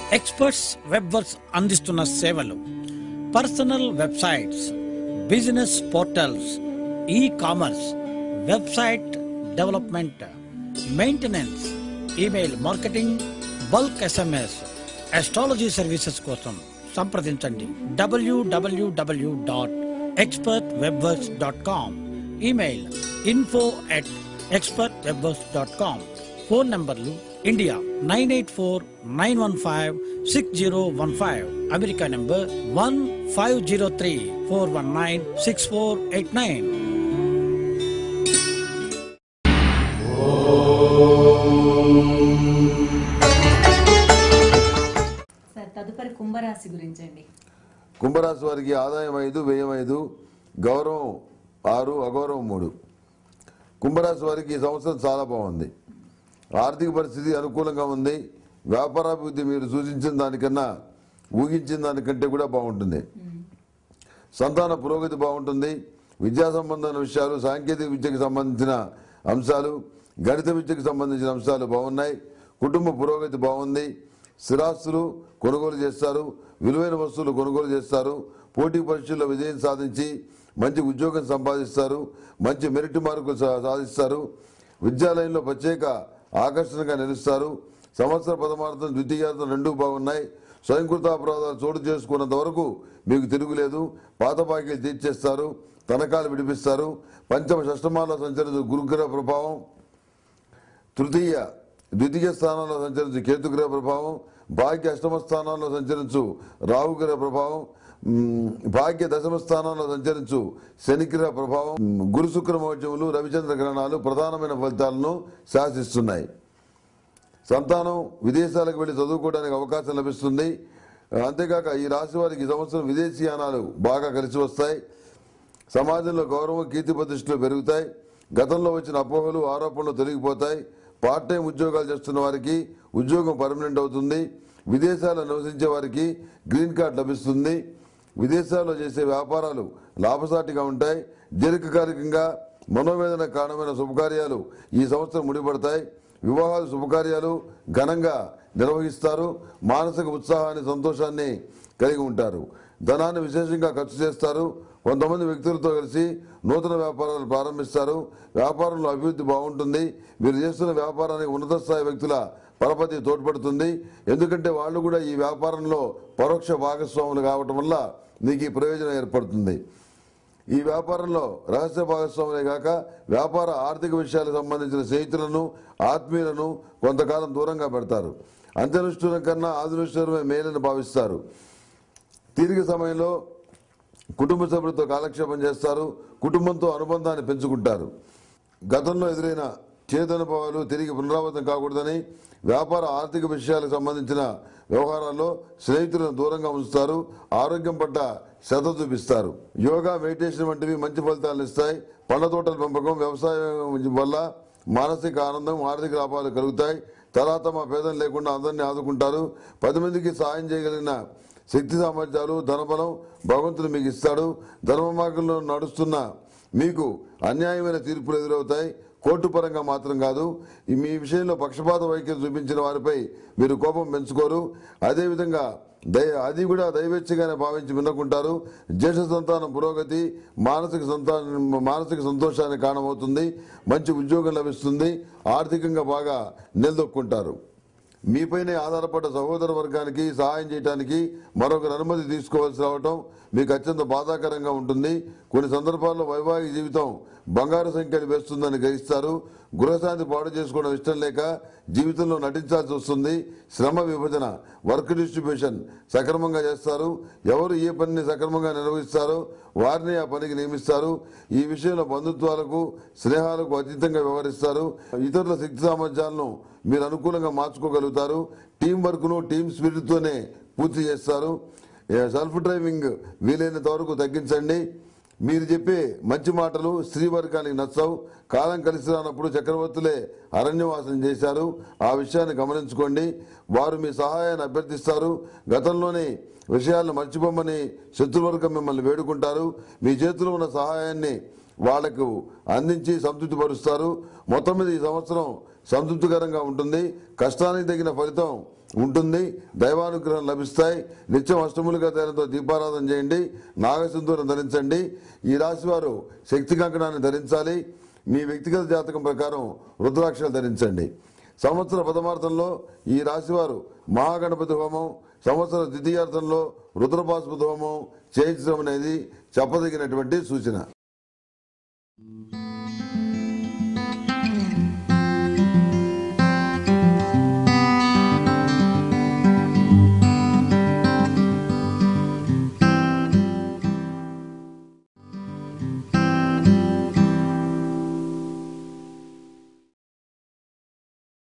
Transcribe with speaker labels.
Speaker 1: experts webworks అందిస్తున్న సేవలు personal websites business portals e commerce website development maintenance email marketing bulk SMS astrology services కోసం సంప్రదించండి WWW dot expert webworks dot com email info at expert webworks dot com phone నంబర్లు India nine eight four nine one five six zero one five America number one five zero three four one nine six four eight nine
Speaker 2: sir తదుపరి కుంభరాశి గురించండి
Speaker 3: కుంభరాశి వారికి ఆదాయం ఐదు వ్యయం ఐదు గౌరవం ఆరు అగౌరవం మూడు కుంభరాశి వారికి ఈ సంవత్సరం చాలా బాగుంది ఆర్థిక పరిస్థితి అనుకూలంగా ఉంది వ్యాపారాభివృద్ధి మీరు సూచించిన దానికన్నా ఊహించిన దానికంటే కూడా బాగుంటుంది సంతాన పురోగతి బాగుంటుంది విద్యా సంబంధమైన విషయాలు సాంకేతిక విద్యకు సంబంధించిన అంశాలు గణిత విద్యకు సంబంధించిన అంశాలు బాగున్నాయి కుటుంబ పురోగతి బాగుంది స్థిరాస్తులు కొనుగోలు చేస్తారు విలువైన వస్తువులు కొనుగోలు చేస్తారు పోటీ పరీక్షల్లో విజయం సాధించి మంచి ఉద్యోగం సంపాదిస్తారు మంచి మెరిట్ మార్కులు సా- సాధిస్తారు విద్యాలయంలో ప్రత్యేక ఆకర్షణగా నిలుస్తారు సంవత్సర ప్రథమార్థం ద్వితీయార్థం రెండూ బాగున్నాయి స్వయంకృత అపరాధాలు చోటు చేసుకున్నంత వరకు మీకు తిరుగులేదు పాత బాకీలు తీర్చేస్తారు తనఖాలు విడిపిస్తారు పంచమ షష్టమాల సంచరించు గురుగ్రహ ప్రభావం తృతీయ ద్వితీయ స్థానంలో సంచరించు కేతుగ్రహ ప్రభావం భాగ్య అష్టమ స్థానంలో సంచరించు రాహుగ్రహ ప్రభావం మ్, భాగ్య దశమ స్థానంలో సంచరించు శనిగ్రహ ప్రభావం మ్, గురు శుక్ర మోచములు రవిచంద్ర గ్రహణాలు ప్రధానమైన ఫలితాలను శాసిస్తున్నాయి సంతానం విదేశాలకు వెళ్లి చదువుకోవడానికి అవకాశం లభిస్తుంది అంతేకాక ఈ రాశి వారికి ఈ సంవత్సరం విదేశీయానాలు బాగా కలిసి వస్తాయి సమాజంలో గౌరవం కీర్తి ప్రతిష్టలు పెరుగుతాయి గతంలో వచ్చిన అపోహలు ఆరోపణలు తొలగిపోతాయి పార్ట్ టైం ఉద్యోగాలు చేస్తున్న వారికి ఉద్యోగం పర్మనెంట్ అవుతుంది విదేశాల్లో నివసించే వారికి గ్రీన్ కార్డ్ లభిస్తుంది విదేశాల్లో చేసే వ్యాపారాలు లాభసాటిగా ఉంటాయి దీర్ఘకాలికంగా మనోవేదన కారణమైన శుభకార్యాలు ఈ సంవత్సరం ముడిపడతాయి వివాహాలు శుభకార్యాలు ఘనంగా నిర్వహిస్తారు మానసిక ఉత్సాహాన్ని సంతోషాన్ని కలిగి ఉంటారు ధనాన్ని విశేషంగా ఖర్చు చేస్తారు కొంతమంది వ్యక్తులతో కలిసి నూతన వ్యాపారాలు ప్రారంభిస్తారు వ్యాపారంలో అభివృద్ధి బాగుంటుంది మీరు చేస్తున్న వ్యాపారానికి ఉన్నత స్థాయి వ్యక్తుల పరపతి తోడ్పడుతుంది ఎందుకంటే వాళ్ళు కూడా ఈ వ్యాపారంలో పరోక్ష భాగస్వాములు కావటం వల్ల మీకు ఈ ప్రయోజనం ఏర్పడుతుంది ఈ వ్యాపారంలో రహస్య భాగస్వాములే కాక వ్యాపార ఆర్థిక విషయాలకు సంబంధించిన స్నేహితులను ఆత్మీయులను కొంతకాలం దూరంగా పెడతారు అంత్యనుష్ఠురం కన్నా ఆదినుష్ఠురమే మేలని భావిస్తారు తీరిక సమయంలో కుటుంబ సభ్యులతో కాలక్షేపం చేస్తారు కుటుంబంతో అనుబంధాన్ని పెంచుకుంటారు గతంలో ఎదురైన చేదనుభవాలు తిరిగి పునరావృతం కాకూడదని వ్యాపార ఆర్థిక విషయాలకు సంబంధించిన వ్యవహారాల్లో స్నేహితులను దూరంగా ఉంచుతారు ఆరోగ్యం పట్ల శ్రద్ధ చూపిస్తారు యోగా మెడిటేషన్ వంటివి మంచి ఫలితాలను ఇస్తాయి పండ్ల తోటల పెంపకం వ్యవసాయం వల్ల మానసిక ఆనందం ఆర్థిక లాభాలు కలుగుతాయి తర్వాత మా పేదలు లేకుండా అందరినీ ఆదుకుంటారు పది మందికి సాయం చేయగలిగిన శక్తి సామర్థ్యాలు ధనబలం భగవంతుడు మీకు ఇస్తాడు ధర్మ మార్గంలో నడుస్తున్న మీకు అన్యాయమైన తీర్పులు ఎదురవుతాయి కోర్టు పరంగా మాత్రం కాదు ఈ మీ విషయంలో పక్షపాత వైఖరి చూపించిన వారిపై మీరు కోపం పెంచుకోరు అదేవిధంగా దయ అది కూడా దైవేచ్ఛగానే భావించి విన్నకుంటారు జ్యేష్ఠ సంతానం పురోగతి మానసిక సంతానం మానసిక సంతోషానికి కారణమవుతుంది మంచి ఉద్యోగం లభిస్తుంది ఆర్థికంగా బాగా నిలదొక్కుంటారు మీపైనే ఆధారపడ్డ సహోదర వర్గానికి సహాయం చేయడానికి మరొకరి అనుమతి తీసుకోవాల్సి రావటం మీకు అత్యంత బాధాకరంగా ఉంటుంది కొన్ని సందర్భాల్లో వైవాహిక జీవితం బంగారు సంఖ్యలు వేస్తుందని గ్రహిస్తారు గృహశాంతి పాడు చేసుకోవడం ఇష్టం లేక జీవితంలో నటించాల్సి వస్తుంది శ్రమ విభజన వర్క్ డిస్ట్రిబ్యూషన్ సక్రమంగా చేస్తారు ఎవరు ఏ పనిని సక్రమంగా నిర్వహిస్తారో వారిని ఆ పనికి నియమిస్తారు ఈ విషయంలో బంధుత్వాలకు స్నేహాలకు అతీతంగా వ్యవహరిస్తారు ఇతరుల శక్తి సామర్థ్యాలను మీరు అనుకూలంగా మార్చుకోగలుగుతారు టీం వర్క్ను టీం స్పిరిట్తోనే పూర్తి చేస్తారు ఏ, సెల్ఫ్ డ్రైవింగ్ వీలైనంత వరకు తగ్గించండి మీరు చెప్పే మంచి మాటలు స్త్రీ వర్గానికి నచ్చవు కాలం కలిసి రానప్పుడు చక్రవర్తులే అరణ్యవాసం చేశారు ఆ విషయాన్ని గమనించుకోండి వారు మీ సహాయాన్ని అభ్యర్థిస్తారు గతంలోని విషయాలను మర్చిపోమని శత్రువర్గం మిమ్మల్ని వేడుకుంటారు మీ చేతిలో ఉన్న సహాయాన్ని వాళ్లకు అందించి సంతృప్తిపరుస్తారు మొత్తం మీద ఈ సంవత్సరం సంతృప్తికరంగా ఉంటుంది కష్టానికి తగిన ఫలితం ఉంటుంది దైవానుగ్రహం లభిస్తాయి నిత్యం అష్టములుగా తేలతో దీపారాధన చేయండి నాగసింధూరం ధరించండి ఈ రాశి వారు శక్తి కంకణాన్ని ధరించాలి మీ వ్యక్తిగత జాతకం ప్రకారం రుద్రాక్షలు ధరించండి సంవత్సర పదమార్థంలో ఈ రాశివారు మహాగణపతి హోమం సంవత్సర ద్వితీయార్థంలో రుద్రపాశుపతి హోమం చేయించడం అనేది చెప్పదగినటువంటి సూచన